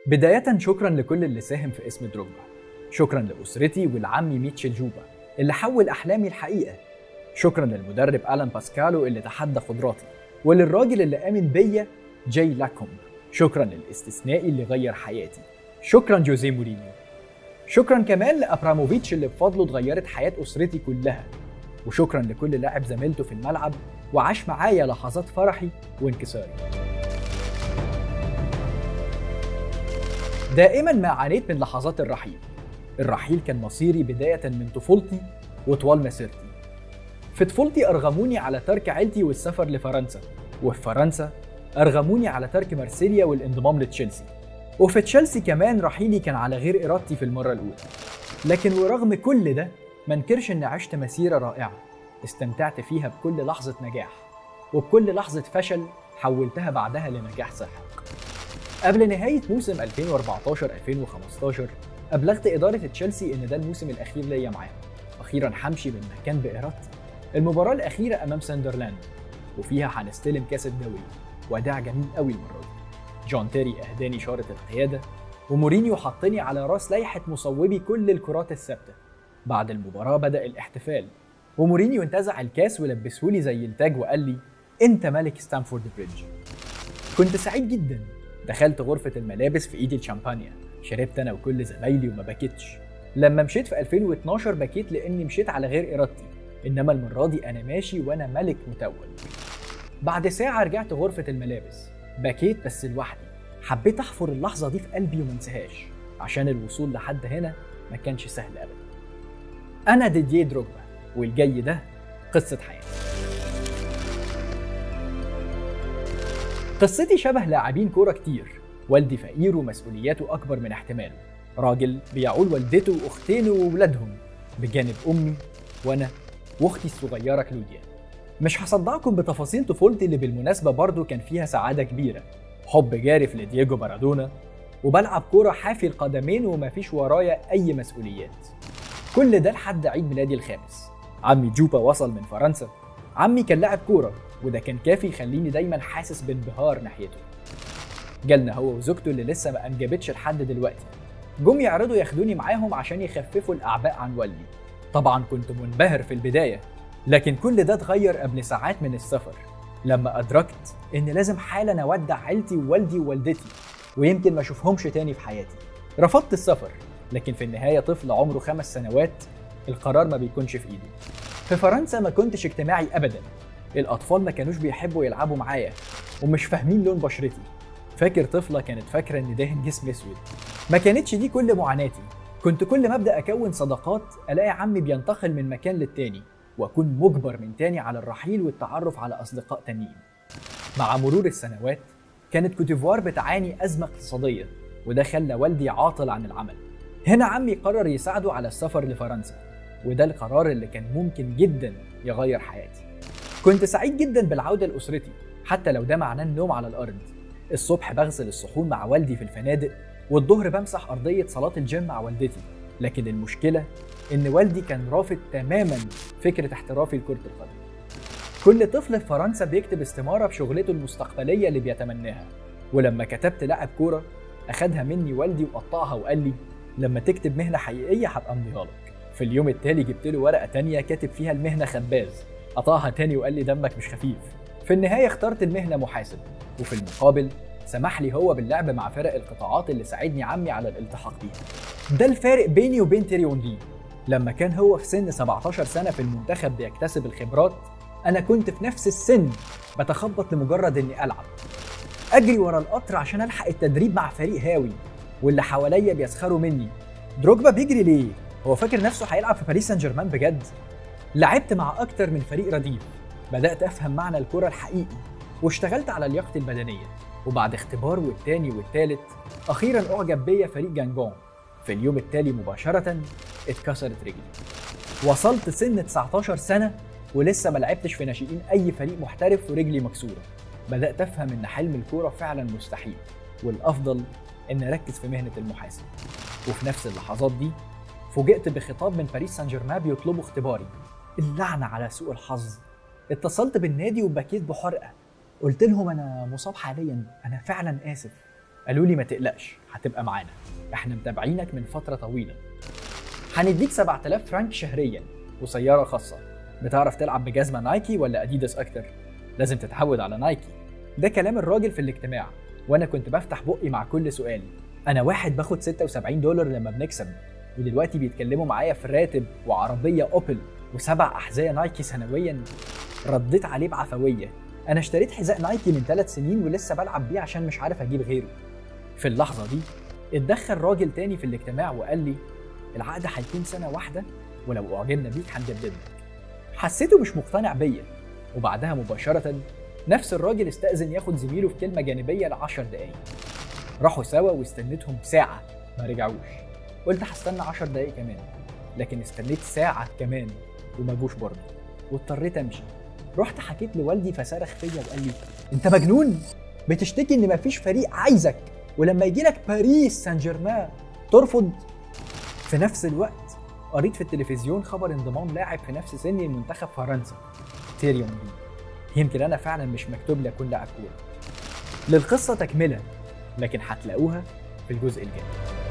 بداية شكرا لكل اللي ساهم في اسم دروجبا شكرا لأسرتي ولعمي ميتشل جوبا اللي حول أحلامي الحقيقة شكرا للمدرب ألان باسكالو اللي تحدى قدراتي وللراجل اللي آمن بيا جاي لاكوم شكرا للاستثنائي اللي غير حياتي شكرا جوزيه مورينيو شكرا كمان لابراموفيتش اللي بفضله اتغيرت حياه اسرتي كلها وشكرا لكل لاعب زميلته في الملعب وعاش معايا لحظات فرحي وانكساري دائما ما عانيت من لحظات الرحيل الرحيل كان مصيري بداية من طفولتي وطوال مسيرتي في طفولتي أرغموني على ترك عيلتي والسفر لفرنسا وفي فرنسا أرغموني على ترك مارسيليا والانضمام لتشيلسي وفي تشيلسي كمان رحيلي كان على غير إرادتي في المرة الأولى لكن ورغم كل ده ما انكرش إني عشت مسيرة رائعة استمتعت فيها بكل لحظة نجاح وبكل لحظة فشل حولتها بعدها لنجاح ساحق قبل نهاية موسم 2014-2015 أبلغت إدارة تشيلسي إن ده الموسم الأخير ليا معاهم أخيرا همشي من مكان بإرادتي المباراة الأخيرة أمام ساندرلاند وفيها هنستلم كاس الدوري وداع جميل قوي المرة دي جون تيري أهداني شارة القيادة ومورينيو حطني على راس لائحة مصوبي كل الكرات الثابتة بعد المباراة بدأ الاحتفال ومورينيو انتزع الكاس ولبسهولي زي التاج وقال لي انت ملك ستانفورد بريدج كنت سعيد جدا دخلت غرفة الملابس في ايدي الشامبانيا شربت انا وكل زمايلي وما بكيتش لما مشيت في 2012 بكيت لاني مشيت على غير ارادتي انما المرة دي انا ماشي وانا ملك متوج بعد ساعة رجعت غرفة الملابس بكيت بس لوحدي حبيت احفر اللحظة دي في قلبي وما انساهاش عشان الوصول لحد هنا ما كانش سهل ابدا انا ديديه دروجبا والجاي ده قصة حياتي قصتي شبه لاعبين كورة كتير والدي فقير ومسؤولياته أكبر من احتماله راجل بيعول والدته وأختين وولادهم بجانب أمي وأنا وأختي الصغيرة كلوديا مش هصدعكم بتفاصيل طفولتي اللي بالمناسبة برضو كان فيها سعادة كبيرة حب جارف لدييجو مارادونا وبلعب كورة حافي القدمين ومفيش ورايا أي مسؤوليات كل ده لحد عيد ميلادي الخامس عمي جوبا وصل من فرنسا عمي كان لاعب كورة وده كان كافي يخليني دايما حاسس بانبهار ناحيته جالنا هو وزوجته اللي لسه ما انجبتش لحد دلوقتي جم يعرضوا ياخدوني معاهم عشان يخففوا الاعباء عن والدي طبعا كنت منبهر في البدايه لكن كل ده اتغير قبل ساعات من السفر لما ادركت ان لازم حالا اودع عيلتي ووالدي ووالدتي ويمكن ما اشوفهمش تاني في حياتي رفضت السفر لكن في النهايه طفل عمره خمس سنوات القرار ما بيكونش في ايدي في فرنسا ما كنتش اجتماعي ابدا الاطفال ما كانوش بيحبوا يلعبوا معايا ومش فاهمين لون بشرتي فاكر طفله كانت فاكره ان دهن جسمي اسود ما كانتش دي كل معاناتي كنت كل ما ابدا اكون صداقات الاقي عمي بينتقل من مكان للتاني واكون مجبر من تاني على الرحيل والتعرف على اصدقاء تانيين مع مرور السنوات كانت كوتيفوار بتعاني ازمه اقتصاديه وده خلى والدي عاطل عن العمل هنا عمي قرر يساعده على السفر لفرنسا وده القرار اللي كان ممكن جدا يغير حياتي كنت سعيد جدا بالعودة لأسرتي حتى لو ده معناه النوم على الأرض الصبح بغسل الصحون مع والدي في الفنادق والظهر بمسح أرضية صلاة الجيم مع والدتي لكن المشكلة إن والدي كان رافض تماما فكرة احترافي لكرة القدم كل طفل في فرنسا بيكتب استمارة بشغلته المستقبلية اللي بيتمناها ولما كتبت لاعب كورة أخدها مني والدي وقطعها وقال لي لما تكتب مهنة حقيقية هبقى أمضيها لك في اليوم التالي جبت له ورقة تانية كاتب فيها المهنة خباز قطعها تاني وقال لي دمك مش خفيف في النهاية اخترت المهنة محاسب وفي المقابل سمح لي هو باللعب مع فرق القطاعات اللي ساعدني عمي على الالتحاق بيها ده الفارق بيني وبين تيري اونري لما كان هو في سن 17 سنة في المنتخب بيكتسب الخبرات أنا كنت في نفس السن بتخبط لمجرد إني ألعب أجري ورا القطر عشان ألحق التدريب مع فريق هاوي واللي حواليا بيسخروا مني دروجبا بيجري ليه؟ هو فاكر نفسه هيلعب في باريس سان جيرمان بجد؟ لعبت مع أكتر من فريق رديف بدأت أفهم معنى الكرة الحقيقي واشتغلت على لياقتي البدنية وبعد اختبار والتاني والتالت أخيرا أعجب بيا فريق جانجون في اليوم التالي مباشرة اتكسرت رجلي وصلت سن 19 سنة ولسه ما لعبتش في ناشئين أي فريق محترف ورجلي مكسورة بدأت أفهم إن حلم الكورة فعلا مستحيل والأفضل إن أركز في مهنة المحاسب وفي نفس اللحظات دي فوجئت بخطاب من باريس سان جيرمان بيطلبوا اختباري اللعنة على سوء الحظ اتصلت بالنادي وبكيت بحرقة قلت لهم أنا مصاب حاليا أنا فعلا آسف قالوا لي ما تقلقش هتبقى معانا احنا متابعينك من فتره طويله هنديك 7000 فرنك شهريا وسياره خاصه بتعرف تلعب بجزمه نايكي ولا اديداس اكتر لازم تتعود على نايكي ده كلام الراجل في الاجتماع وانا كنت بفتح بقي مع كل سؤال انا واحد باخد 76 دولار لما بنكسب ودلوقتي بيتكلموا معايا في راتب وعربيه اوبل وسبع احذيه نايكي سنويا رديت عليه بعفويه انا اشتريت حذاء نايكي من ثلاث سنين ولسه بلعب بيه عشان مش عارف اجيب غيره في اللحظه دي اتدخل راجل تاني في الاجتماع وقال لي العقد هيكون سنه واحده ولو اعجبنا بيك هنجدد لك حسيته مش مقتنع بيا وبعدها مباشره نفس الراجل استأذن ياخد زميله في كلمة جانبية لعشر دقايق راحوا سوا واستنيتهم ساعة ما رجعوش قلت هستنى عشر دقايق كمان لكن استنيت ساعة كمان وما جوش برضه واضطريت امشي رحت حكيت لوالدي فصرخ فيا وقال لي انت مجنون بتشتكي ان مفيش فريق عايزك ولما يجي لك باريس سان جيرمان ترفض في نفس الوقت قريت في التلفزيون خبر انضمام لاعب في نفس سني لمنتخب فرنسا تيريون دي يمكن انا فعلا مش مكتوب لي اكون لاعب كوره للقصه تكمله لكن هتلاقوها في الجزء الجاي